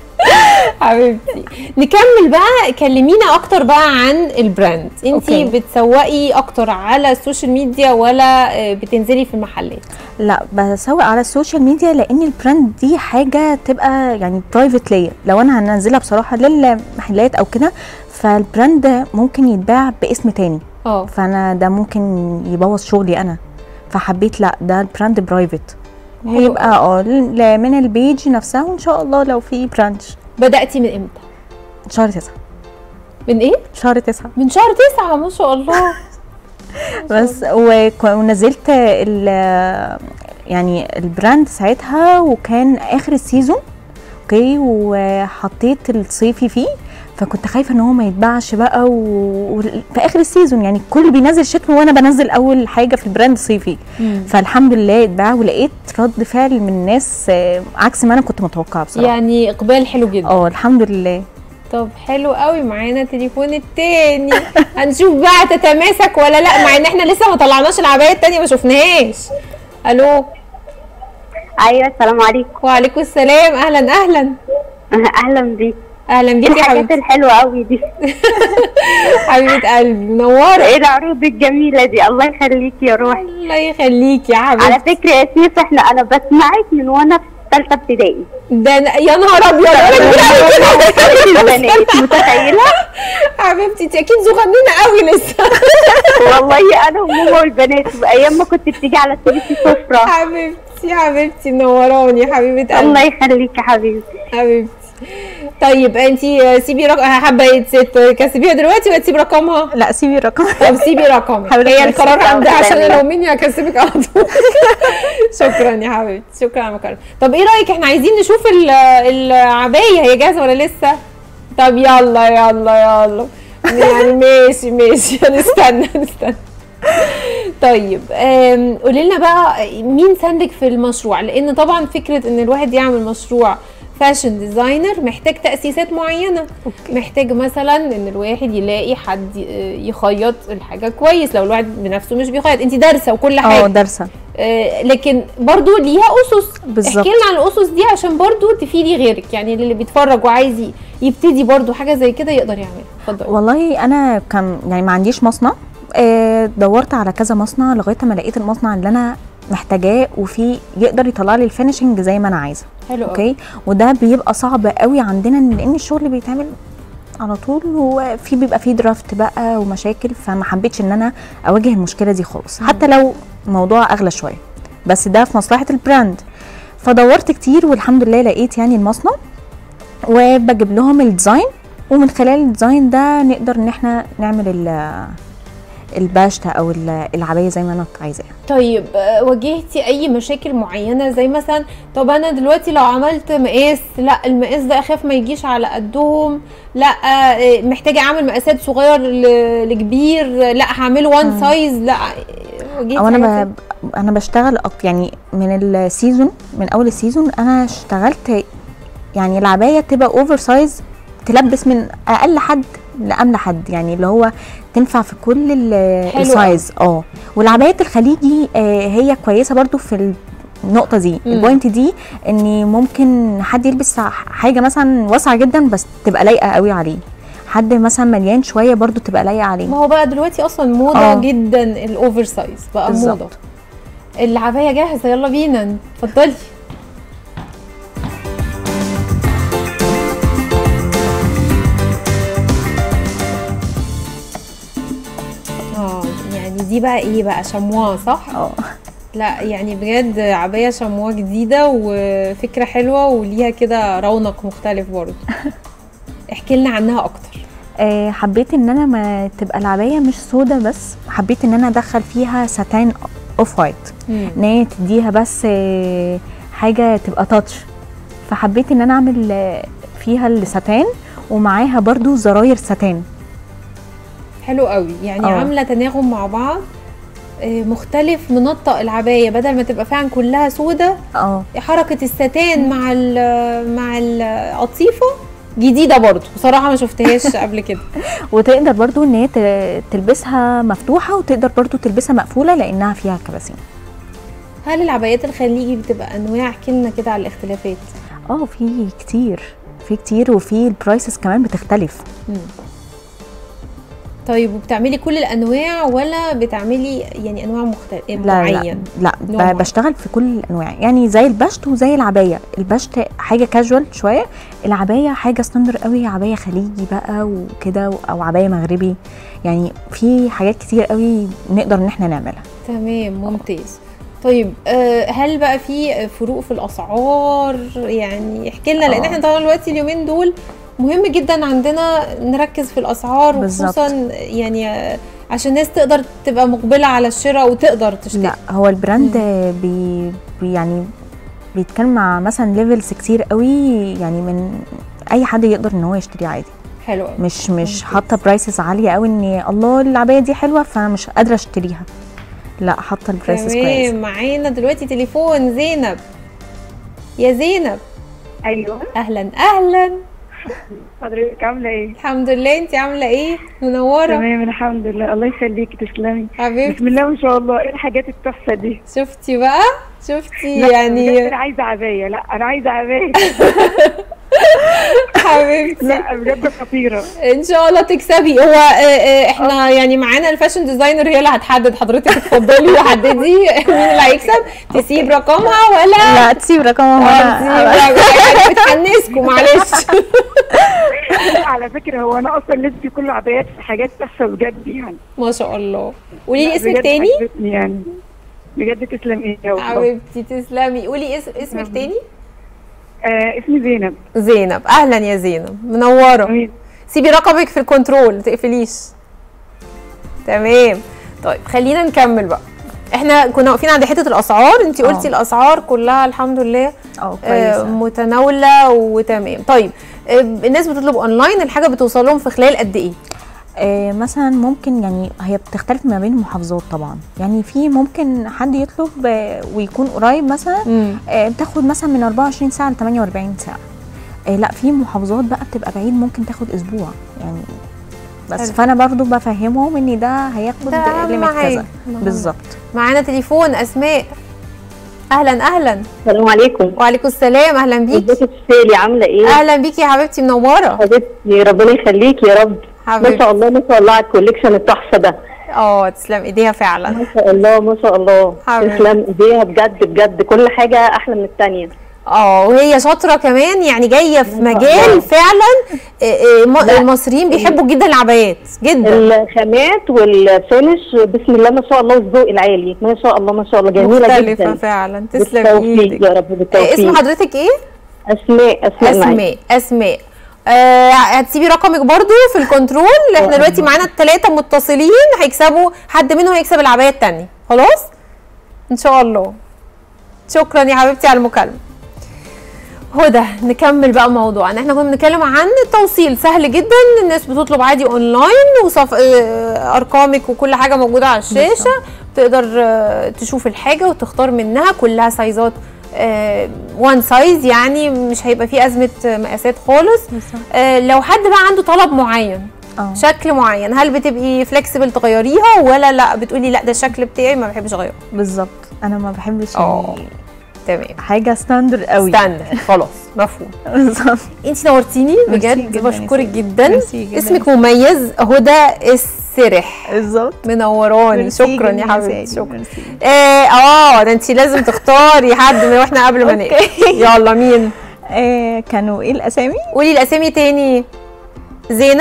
Speaker 1: حبيبتي نكمل بقى كلمينا اكتر بقى عن البراند انت
Speaker 3: أوكي.
Speaker 1: بتسوقي اكتر على السوشيال ميديا ولا آه، بتنزلي في المحلات
Speaker 3: لا بسوق على السوشيال ميديا لان البراند دي حاجه تبقى يعني برايفت ليا لو انا هنزلها بصراحه للمحلات او كده فالبراند ممكن يتباع باسم تاني
Speaker 1: اه
Speaker 3: فانا ده ممكن يبوظ شغلي انا فحبيت لا ده البراند برايفت
Speaker 1: حلو
Speaker 3: ويبقى اه ل- من البيج نفسها وان شاء الله لو في برانش
Speaker 1: بداتي من امتى
Speaker 3: شهر تسعة
Speaker 1: من ايه
Speaker 3: شهر تسعة
Speaker 1: من شهر تسعة ما شاء الله
Speaker 3: بس وك- ونزلت ال يعني البراند ساعتها وكان اخر السيزون اوكي وحطيت الصيفي فيه فكنت خايفه ان هو ما يتباعش بقى و- وفي اخر السيزون يعني الكل بينزل شتوي وانا بنزل اول حاجه في البراند صيفي فالحمد لله اتباع ولقيت رد فعل من الناس آه، عكس ما انا كنت متوقعه بصراحه
Speaker 1: يعني اقبال حلو جدا
Speaker 3: اه الحمد لله
Speaker 1: طب حلو قوي معانا تليفون التاني هنشوف بقى تتماسك ولا لا مع ان احنا لسه ما طلعناش العبايه التانيه ما شفناهاش الو
Speaker 4: ايوه السلام عليكم
Speaker 1: وعليكم السلام اهلا اهلا
Speaker 4: اهلا بيك
Speaker 1: اهلا بيكي يا
Speaker 4: الحاجات
Speaker 1: حبيبتي
Speaker 4: الحلوه قوي دي
Speaker 1: حبيبه قلبي منوره
Speaker 4: ايه العروض الجميله دي الله يخليكي يا روحي
Speaker 1: الله يخليكي يا
Speaker 4: على
Speaker 1: حبيبتي
Speaker 4: فكره يا سيف احنا انا بسمعك من وانا في ثالثه ابتدائي
Speaker 1: ده أنا- يا نهار ابيض أنا كبيرة أوي كده.
Speaker 4: البنات متخيله
Speaker 1: حبيبتي انت اكيد صغنونه قوي لسه
Speaker 4: والله انا وماما والبنات ايام ما كنت بتيجي على سيرتي سفره
Speaker 1: حبيبتي حبيبتي نوراني حبيبه
Speaker 4: الله
Speaker 1: قلبي
Speaker 4: يخليكي حبيبتي
Speaker 1: حبيبتي طيب انت سيبي رقم حابه تكسبيها دلوقتي ولا تسيبي رقمها
Speaker 3: لا سيبي الرقم
Speaker 1: طب سيبي رقم
Speaker 3: حاولي
Speaker 1: هي
Speaker 3: تمسكي
Speaker 1: القرار
Speaker 4: أو
Speaker 1: عندها عشان
Speaker 4: تسلمي.
Speaker 1: لو مني هكسبك على طول شكرا يا حبيبتي شكرا على المكالمه طب ايه رايك احنا عايزين نشوف ال- العبايه هي جاهزه ولا لسه طب يلا يلا يلا يعني ماشي ماشي هنستنى هنستنى طيب آم، قولي لنا بقى مين ساندك في المشروع لان طبعا فكره ان الواحد يعمل مشروع فاشن ديزاينر محتاج تاسيسات معينه محتاج مثلا ان الواحد يلاقي حد ي- يخيط الحاجه كويس لو الواحد بنفسه مش بيخيط انت دارسه وكل
Speaker 3: اه
Speaker 1: حاجه
Speaker 3: دارسه
Speaker 1: آه، لكن برضو ليها اسس
Speaker 3: بالظبط.
Speaker 1: احكي لنا عن الاسس دي عشان برضو تفيدي غيرك يعني اللي بيتفرج وعايز ي- يبتدي برضو حاجه زي كده يقدر يعملها اتفضلي
Speaker 3: والله انا كان يعني ما عنديش مصنع آه، دورت على كذا مصنع لغايه ما لقيت المصنع اللي انا محتاجاه وفي يقدر يطلع لي الفينشنج زي ما انا عايزه
Speaker 1: حلو قوي
Speaker 3: اوكي وده بيبقى صعب قوي عندنا لان الشغل بيتعمل على طول وفي بيبقى فيه درافت بقى ومشاكل فما حبيتش ان انا اواجه المشكله دي خالص حتى لو الموضوع اغلى شويه بس ده في مصلحه البراند فدورت كتير والحمد لله لقيت يعني المصنع وبجيب لهم الديزاين ومن خلال الديزاين ده نقدر ان احنا نعمل ال- الباشتا او ال- العبايه زي ما انا عايزاها
Speaker 1: طيب آه، واجهتي اي مشاكل معينه زي مثلا طب انا دلوقتي لو عملت مقاس لا المقاس ده اخاف ما يجيش على قدهم لا آه، محتاجه اعمل مقاسات صغير ل- لكبير لا هعمله وان سايز لا آه، واجهتي
Speaker 3: او
Speaker 1: حاجة
Speaker 3: انا
Speaker 1: زي-
Speaker 3: ب... انا بشتغل أك... يعني من السيزون من اول السيزون انا اشتغلت يعني العبايه تبقى اوفر سايز تلبس من اقل حد لاملى حد يعني اللي هو تنفع في كل ال-
Speaker 1: حلو
Speaker 3: السايز اه والعبايات الخليجي آه هي كويسه برضو في النقطه دي
Speaker 1: مم.
Speaker 3: البوينت دي ان ممكن حد يلبس حاجه مثلا واسعه جدا بس تبقى لايقه قوي عليه حد مثلا مليان شويه برضو تبقى لايقه عليه
Speaker 1: ما هو بقى دلوقتي اصلا موضه
Speaker 3: آه.
Speaker 1: جدا الاوفر سايز بقى
Speaker 3: بالظبط.
Speaker 1: موضه العبايه جاهزه يلا بينا اتفضلي اه يعني دي بقى ايه بقى شمواه صح؟
Speaker 3: اه
Speaker 1: لا يعني بجد عباية شمواه جديدة وفكرة حلوة وليها كده رونق مختلف برضه احكي لنا عنها اكتر
Speaker 3: آه، حبيت ان انا ما تبقى العبايه مش سودا بس حبيت ان انا ادخل فيها ساتان اوف وايت ان هي تديها بس آه، حاجه تبقى تاتش فحبيت ان انا اعمل آه، فيها الساتان ومعاها برضو زراير ساتان
Speaker 1: حلو قوي يعني
Speaker 3: اه.
Speaker 1: عامله تناغم مع بعض آه، مختلف منطق العبايه بدل ما تبقى فعلا كلها سودة
Speaker 3: اه
Speaker 1: حركه الستان مع ال مع القطيفه جديده برضو بصراحه ما شفتهاش قبل كده
Speaker 3: وتقدر برضو ان هي ت- تلبسها مفتوحه وتقدر برضو تلبسها مقفوله لانها فيها كباسين
Speaker 1: هل العبايات الخليجي بتبقى انواع احكي لنا كده على الاختلافات
Speaker 3: اه في كتير في كتير وفي البرايسز كمان بتختلف
Speaker 1: طيب وبتعملي كل الانواع ولا بتعملي يعني انواع مختلفه
Speaker 3: لا لا
Speaker 1: معين
Speaker 3: لا
Speaker 1: نوع معين.
Speaker 3: ب- بشتغل في كل الانواع يعني زي البشت وزي العبايه البشت حاجه كاجوال شويه العبايه حاجه ستاندر قوي عبايه خليجي بقى وكده او عبايه مغربي يعني في حاجات كتير قوي نقدر ان احنا نعملها
Speaker 1: تمام ممتاز طيب آه، هل بقى في فروق في الاسعار يعني احكي لنا لان
Speaker 3: آه.
Speaker 1: احنا طبعا دلوقتي اليومين دول مهم جدا عندنا نركز في الاسعار
Speaker 3: بالظبط.
Speaker 1: وخصوصا يعني آه، عشان الناس تقدر تبقى مقبله على الشراء وتقدر تشتري
Speaker 3: لا هو البراند بي بي يعني بيتكلم مع مثلا ليفلز كتير قوي يعني من اي حد يقدر ان هو يشتريه عادي
Speaker 1: حلو قوي
Speaker 3: مش مش
Speaker 1: ممتاز.
Speaker 3: حاطه برايسز عاليه قوي ان الله العبايه دي حلوه فانا مش قادره اشتريها لا حاطه البرايسز كويس
Speaker 1: تمام معانا دلوقتي تليفون زينب يا زينب
Speaker 4: ايوه
Speaker 1: اهلا اهلا
Speaker 4: حضرتك عامله ايه
Speaker 1: الحمد لله انت عامله ايه منوره
Speaker 4: تمام الحمد لله الله يخليكي تسلمي
Speaker 1: حبيبتي
Speaker 4: بسم الله ما شاء الله ايه الحاجات التحفه دي
Speaker 1: شفتي بقى شفتي
Speaker 4: لا، بجد
Speaker 1: يعني
Speaker 4: انا عايزه عبايه لا انا عايزه عبايه
Speaker 1: حبيبتي
Speaker 4: لا بجد خطيره
Speaker 1: ان شاء الله تكسبي هو آه، آه، احنا يعني معانا الفاشن ديزاينر هي اللي هتحدد حضرتك اتفضلي وحددي مين اللي هيكسب تسيب رقمها ولا
Speaker 3: لا تسيب رقمها
Speaker 1: آه،
Speaker 3: وانا
Speaker 1: تسيب رقمها. بتحنسكم معلش
Speaker 4: على فكره هو انا اصلا لبسي كله عبايات في حاجات تحفه بجد يعني
Speaker 1: ما شاء الله قولي لي
Speaker 4: لا،
Speaker 1: اسمك
Speaker 4: بجد
Speaker 1: تاني
Speaker 4: عجبتني يعني بجد تسلمي يا والله
Speaker 1: حبيبتي تسلمي قولي اسم اسمك تاني
Speaker 4: آه اسمي زينب
Speaker 1: زينب اهلا يا زينب منوره
Speaker 4: أمين.
Speaker 1: سيبي رقمك في الكنترول ما تقفليش تمام طيب خلينا نكمل بقى احنا كنا واقفين عند حته الاسعار انت قلتي
Speaker 3: آه.
Speaker 1: الاسعار كلها الحمد لله
Speaker 3: اه
Speaker 1: آه،
Speaker 3: كويسه
Speaker 1: متناوله وتمام طيب آه، الناس بتطلب اونلاين الحاجه بتوصل لهم في خلال قد ايه
Speaker 3: آه مثلا ممكن يعني هي بتختلف ما بين المحافظات طبعا يعني في ممكن حد يطلب آه ويكون قريب مثلا آه بتاخد مثلا من 24 ساعه ل 48 ساعه آه لا في محافظات بقى بتبقى بعيد ممكن تاخد اسبوع يعني بس
Speaker 1: حلو.
Speaker 3: فانا برضو بفهمهم ان ده هياخد
Speaker 1: ده أهم
Speaker 3: ليميت
Speaker 1: حاجة.
Speaker 3: كذا
Speaker 1: أهم.
Speaker 3: بالظبط
Speaker 1: معانا تليفون اسماء اهلا اهلا
Speaker 5: السلام عليكم
Speaker 1: وعليكم السلام اهلا بيكي
Speaker 5: ازيك يا سالي عامله ايه؟
Speaker 1: اهلا بيكي يا حبيبتي منوره
Speaker 5: حبيبتي ربنا يخليكي يا رب ما
Speaker 1: حبيبتي
Speaker 5: شاء الله ما شاء الله على الكوليكشن التحفه ده
Speaker 1: اه تسلم ايديها فعلا
Speaker 5: ما شاء الله ما شاء الله
Speaker 1: حبيبتي.
Speaker 5: تسلم ايديها بجد بجد كل حاجه احلى من الثانيه
Speaker 1: اه وهي شاطره كمان يعني جايه في مجال فعلا آه، آه، م-
Speaker 5: لا.
Speaker 1: المصريين بيحبوا جدا العبايات جدا
Speaker 5: الخامات والفينش بسم الله ما شاء الله والذوق العالي ما شاء الله ما شاء الله جميله
Speaker 1: مختلفه
Speaker 5: جدا
Speaker 1: فعلا تسلم
Speaker 5: بالتوفيق
Speaker 1: ايدك
Speaker 5: يا رب
Speaker 1: آه،
Speaker 5: بالتوفيق
Speaker 1: اسم حضرتك ايه
Speaker 5: اسماء اسماء معاك.
Speaker 1: اسماء اسماء آه هتسيبي رقمك برضو في الكنترول احنا دلوقتي معانا الثلاثه متصلين هيكسبوا حد منهم هيكسب العبايه التانية خلاص ان شاء الله شكرا يا حبيبتي على المكالمه هدى نكمل بقى موضوعنا احنا كنا بنتكلم عن التوصيل سهل جدا الناس بتطلب عادي اونلاين وصف آه، ارقامك وكل حاجه موجوده على الشاشه تقدر آه، تشوف الحاجه وتختار منها كلها سايزات وان سايز يعني مش هيبقى فيه ازمه آه، مقاسات خالص آه، لو حد بقى عنده طلب معين
Speaker 3: اه
Speaker 1: شكل معين هل بتبقي فلكسبل تغيريها ولا لا بتقولي لا ده الشكل بتاعي ما بحبش اغيره
Speaker 3: بالظبط انا ما بحبش
Speaker 1: اه.
Speaker 3: يعني
Speaker 1: تمام
Speaker 3: حاجه ستاندر قوي
Speaker 1: ستاندرد خلاص مفهوم
Speaker 3: بالظبط
Speaker 1: انت نورتيني
Speaker 3: ميرسي
Speaker 1: بجد
Speaker 3: جدا يا
Speaker 1: بشكرك
Speaker 3: سيدي.
Speaker 1: جدا
Speaker 3: ميرسي جدا
Speaker 1: اسمك
Speaker 3: يا
Speaker 1: مميز هدى السرح
Speaker 3: بالظبط
Speaker 1: منوراني
Speaker 3: ميرسي
Speaker 1: شكرا
Speaker 3: جدا
Speaker 1: يا حبيبتي
Speaker 3: سيدي،
Speaker 1: شكرا
Speaker 3: ميرسي.
Speaker 1: ايه اه ده انت لازم تختاري حد من واحنا قبل ما نقفل يلا مين
Speaker 3: آه كانوا ايه الاسامي
Speaker 1: قولي الاسامي تاني زينب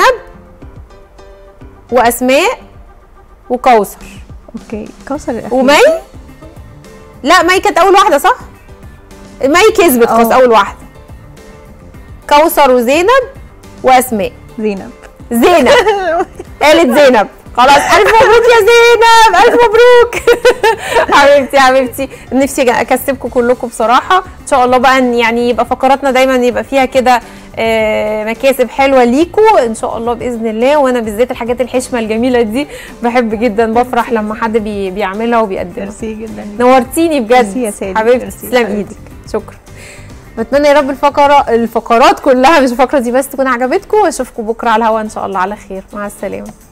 Speaker 1: واسماء وكوثر
Speaker 3: اوكي كوثر الأخير.
Speaker 1: ومي لا مي كانت اول واحده صح مي كسبت خلاص
Speaker 3: اه.
Speaker 1: اول واحده كوثر وزينب واسماء
Speaker 3: زينب
Speaker 1: زينب قالت زينب خلاص الف مبروك يا زينب الف مبروك حبيبتي حبيبتي نفسي اكسبكم كلكم بصراحه ان شاء الله بقى إن يعني يبقى فقراتنا دايما يبقى فيها كده آه، مكاسب حلوه ليكوا ان شاء الله باذن الله وانا بالذات الحاجات الحشمه الجميله دي بحب جدا بفرح لما حد بي بيعملها وبيقدمها
Speaker 3: ميرسي جدا
Speaker 1: نورتيني بجد
Speaker 3: ميرسي يا سيدي،
Speaker 1: حبيبتي
Speaker 3: ميرسي
Speaker 1: تسلم
Speaker 3: حبيبتي.
Speaker 1: ايدك شكرا بتمنى يا رب الفقرة الفقرات كلها مش الفقرة دي بس تكون عجبتكم واشوفكم بكرة على الهوا ان شاء الله على خير مع السلامة